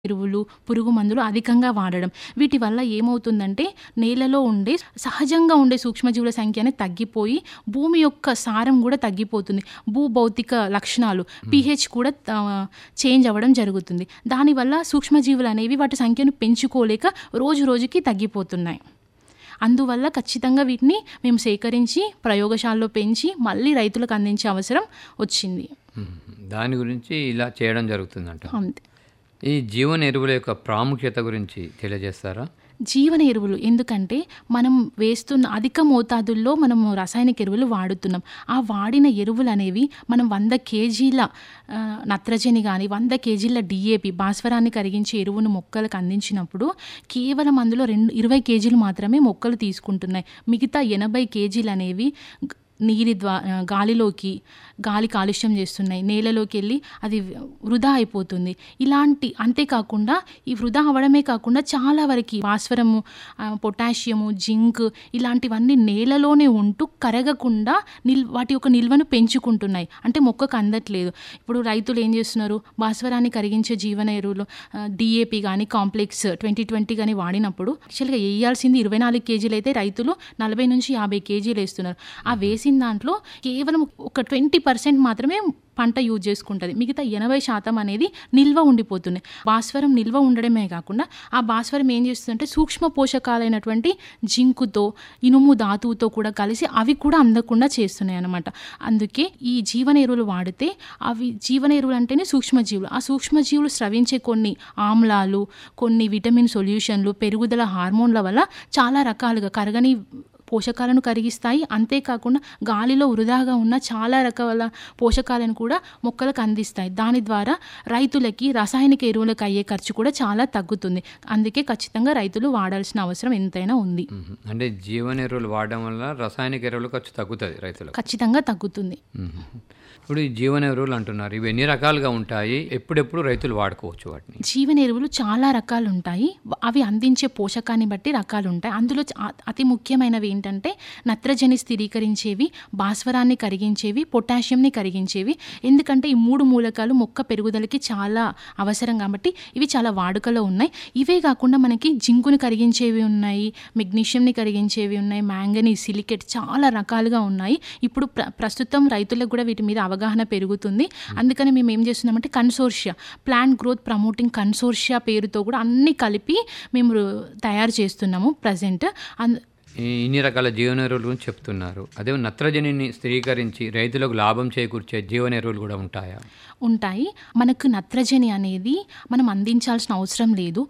ఎరువులు, పురుగు మందులు అధికంగా వాడడం. వీటి వల్ల ఏమవుతుందంటే నేలలో ఉండే సహజంగా ఉండే సూక్ష్మజీవుల సంఖ్య అనేది తగ్గిపోయి భూమి యొక్క సారం గూడా తగ్గిపోతుంది. భూభౌతిక లక్షణాలు పీహెచ్ కూడా ఆహ్, చేంజ్ అవ్వడం జరుగుతుంది. దానివల్ల సూక్ష్మజీవులనేవి వాటి సంఖ్యను పెంచుకోలేక రోజు రోజుకి తగ్గిపోతున్నాయి. అందువల్ల ఖచ్చితంగా వీటిని మేము సేకరించి ప్రయోగశాలలో పెంచి మళ్ళీ రైతులకు అందించే అవసరం వచ్చింది. హుహు. దాని గురించి ఇలా చేయడం జరుగుతుందంటారు. అంతే. ఈ జీవన ఎరువుల యొక్క ప్రాముఖ్యత గురించి తెలియజేస్తారా? జీవన ఎరువులు ఎందుకంటే మనం వేస్తున్న అధిక మోతాదుల్లో మనము రసాయనిక ఎరువులు వాడుతున్నాం. ఆ వాడిన ఎరువులనేవి మనం 100 కేజీల ఆహ్, నత్రజని గాని, 100 కేజీల డీఏపీ భాస్వరాన్ని కరిగించే ఎరువును మొక్కలకు అందించినప్పుడు కేవలం అందులో రెండు 20 కేజీలు మాత్రమే మొక్కలు తీసుకుంటున్నాయి. మిగతా 80 కేజీలనేవి గ్ నీటి ద్వా ఆహ్, గాలిలోకి గాలి కాలుష్యం చేస్తున్నాయి. నేలలోకెళ్ళి అది వృధా అయిపోతుంది. ఇలాంటి అంతేకాకుండా ఈ వృధా అవ్వడమే కాకుండా చాలా వరకి భాస్వరము, ఆహ్, పొటాషియము, జింక్ ఇలాంటివన్నీ నేలలోనే ఉంటూ కరగకుండా నిల్ వాటి యొక్క నిల్వను పెంచుకుంటున్నాయి. అంటే మొక్కకు అందట్లేదు. ఇప్పుడు రైతులు ఏం చేస్తున్నారు భాస్వరాన్ని కరిగించే జీవన ఎరువులు ఆహ్, డీఏపీ గాని, కాంప్లెక్స్ 2020 గాని వాడినప్పుడు యాక్చువల్‌గా ఎయ్యాల్సింది 24 కేజీలైతే రైతులు 40-50 కేజీలేస్తున్నారు. ఆ వేసిన దాంట్లో కేవలం ఒక 20% మాత్రమే పంట యూజ్ చేసుకుంటది. మిగతా 80% అనేది నిల్వ ఉండిపోతుంది. భాస్వరం నిల్వ ఉండడమే కాకుండా ఆ భాస్వరం ఏం చేస్తుందంటే సూక్ష్మ పోషకాలైనటువంటి జింకుతో, ఇనుము ధాతువుతో కూడా కలిసి అవి కూడా అందకుండా చేస్తున్నాయన్నమాట. అందుకే ఈ జీవన ఎరువులు వాడితే అవి జీవన ఎరువులు అంటేనే సూక్ష్మజీవులు. ఆ సూక్ష్మజీవులు స్రవించే కొన్ని ఆమ్లాలు, కొన్ని విటమిన్ సొల్యూషన్లు, పెరుగుదల హార్మోన్ల వల్ల చాలా రకాలుగా కరగని పోషకాలను కరిగిస్తాయి. అంతేకాకుండా గాలిలో వృధాగా ఉన్న చాలా రకాల పోషకాలను కూడా మొక్కలకు అందిస్తాయి. దాని ద్వారా రైతులకి రసాయనిక ఎరువులకు అయ్యే ఖర్చు కూడా చాలా తగ్గుతుంది. అందుకే ఖచ్చితంగా రైతులు వాడాల్సిన అవసరం ఎంతైనా ఉంది. హుహు. అంటే జీవన ఎరువులు వాడడం వల్ల రసాయనిక ఎరువుల ఖర్చు తగ్గుతది రైతులకు. ఖచ్చితంగా తగ్గుతుంది. హుహు. ఇప్పుడు ఈ జీవన ఎరువులు అంటున్నారు. ఇవి ఎన్ని రకాలుగా ఉంటాయి? ఎప్పుడెప్పుడు రైతులు వాడుకోవచ్చు వాటిని? జీవన ఎరువులు చాలా రకాలుంటాయి. వ అవి అందించే పోషకాన్ని బట్టి రకాలుంటాయి. అందులో చ అతి ముఖ్యమైనవి ఏంటంటే నత్రజని స్థిరీకరించేవి, భాస్వరాన్ని కరిగించేవి, పొటాషియంని కరిగించేవి. ఎందుకంటే ఈ 3 మూలకాలు మొక్క పెరుగుదలకి చాలా అవసరం కాబట్టి ఇవి చాలా వాడుకలో ఉన్నాయి. ఇవే కాకుండా మనకి జింకుని కరిగించేవి ఉన్నాయి, మెగ్నీషియంని కరిగించేవి ఉన్నాయి, మాంగనీస్, సిలికేట్ చాలా రకాలుగా ఉన్నాయి. ఇప్పుడు ప్ర ప్రస్తుతం రైతులకు కూడా వీటి మీద అవగాహన పెరుగుతుంది. అందుకని మేము ఏం చేస్తున్నామంటే consortia plant growth promoting consortia పేరుతో కూడా అన్నీ కలిపి మేము తయారు చేస్తున్నాము ప్రెజెంట్. అందు ఈ ఇన్ని రకాల జీవన ఎరువుల గురించి చెప్తున్నారు. అదే నత్రజనిని స్థిరీకరించి రైతులకు లాభం చేకూర్చే జీవన ఎరువులు కూడా ఉంటాయా? ఉంటాయి. మనకు నత్రజని అనేది మనం అందించాల్సిన అవసరం లేదు.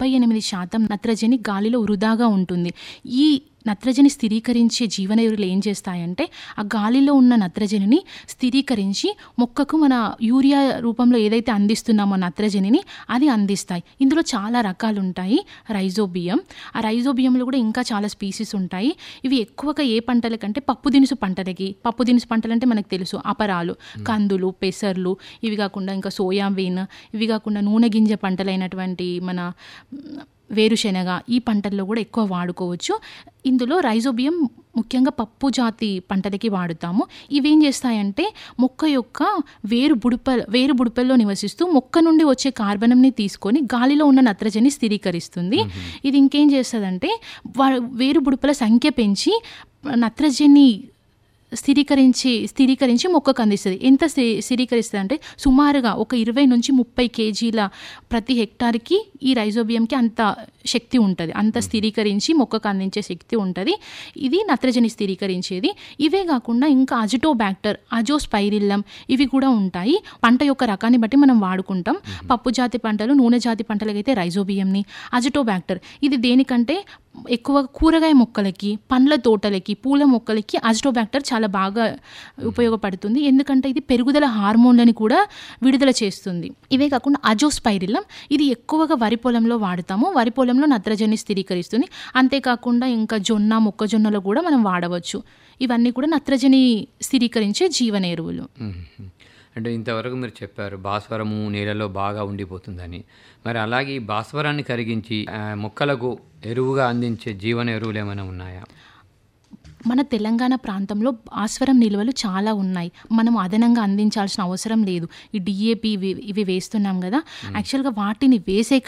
78% నత్రజని గాలిలో వృధాగా ఉంటుంది. ఈ నత్రజని స్థిరీకరించే జీవన ఎరువులు ఏం చేస్తాయంటే ఆ గాలిలో ఉన్న నత్రజనిని స్థిరీకరించి మొక్కకు మన యూరియా రూపంలో ఏదైతే అందిస్తున్నామో నత్రజనిని అది అందిస్తాయి. ఇందులో చాలా రకాలుంటాయి. రైజోబియం ఆ రైజోబియంలో కూడా ఇంకా చాలా స్పీసీస్ ఉంటాయి. ఇవి ఎక్కువగా ఏ పంటలకంటే పప్పు దినుసు పంటలకి పప్పు దినుసు పంటలంటే మనకు తెలుసు అపరాలు, కందులు, పెసర్లు ఇవి కాకుండా ఇంకా సోయాబీన్ ఇవి కాకుండా నూనె గింజ పంటలైనటువంటి మన వేరుశెనగ ఈ పంటల్లో కూడా ఎక్కువ వాడుకోవచ్చు. ఇందులో రైజోబియం ముఖ్యంగా పప్పు జాతి పంటలకి వాడుతాము. ఇవేం చేస్తాయంటే మొక్క యొక్క వేరు బుడప వేరు బుడపల్లో నివసిస్తూ మొక్క నుండి వచ్చే కార్బనంని తీసుకొని గాలిలో ఉన్న నత్రజని స్థిరీకరిస్తుంది. ఇది ఇంకేం చేస్తదంటే వ వేరు బుడపల సంఖ్య పెంచి నత్రజని స్థిరీకరించి స్థిరీకరించి మొక్కకు అందిస్తది. ఎంత స్థి స్థిరీకరిస్తదంటే సుమారుగా ఒక 20-30 కేజీల ప్రతి హెక్టార్‌కి ఈ రైజోబియంకి అంత శక్తి ఉంటది. అంత స్థిరీకరించి మొక్కకు అందించే శక్తి ఉంటది. ఇది నత్రజని స్థిరీకరించేది. ఇవే కాకుండా ఇంకా అజిటోబాక్టర్, అజోస్పైరిల్లం ఇవి కూడా ఉంటాయి. పంట యొక్క రకాన్ని బట్టి మనం వాడుకుంటాం. పప్పు జాతి పంటలు, నూనె జాతి పంటలకైతే రైజోబియంని, అజిటోబాక్టర్ ఇది దేనికంటే ఎక్కువగా కూరగాయ మొక్కలకి, పండ్ల తోటలకి, పూల మొక్కలకి అజిటోబాక్టర్ చాలా బాగా ఉపయోగపడుతుంది. ఎందుకంటే ఇది పెరుగుదల హార్మోన్లని కూడా విడుదల చేస్తుంది. ఇవే కాకుండా అజోస్పైరిల్లం ఇది ఎక్కువగా వరి పొలంలో వాడతాము. వరి పొలంలో నత్రజని స్థిరీకరిస్తుంది. అంతేకాకుండా ఇంకా జొన్న, మొక్కజొన్నలో కూడా మనం వాడవచ్చు. ఇవన్నీ కూడా నత్రజని స్థిరీకరించే జీవన ఎరువులు. హుహు. అంటే ఇంతవరకు మీరు చెప్పారు భాస్వరము నేలలో బాగా ఉండిపోతుందని. మరి అలాగే ఈ భాస్వరాన్ని కరిగించి ఆహ్, మొక్కలకు ఎరువుగా అందించే జీవన ఎరువులు ఏమైనా ఉన్నాయా? మన తెలంగాణ ప్రాంతంలో భాస్వరం నిల్వలు చాలా ఉన్నాయి మనం అదనంగా అందించాల్సిన అవసరం లేదు ఈ డిఏపి ఇవి ఇవి వేస్తున్నాం కదా యాక్చువల్గా వాటిని వేసే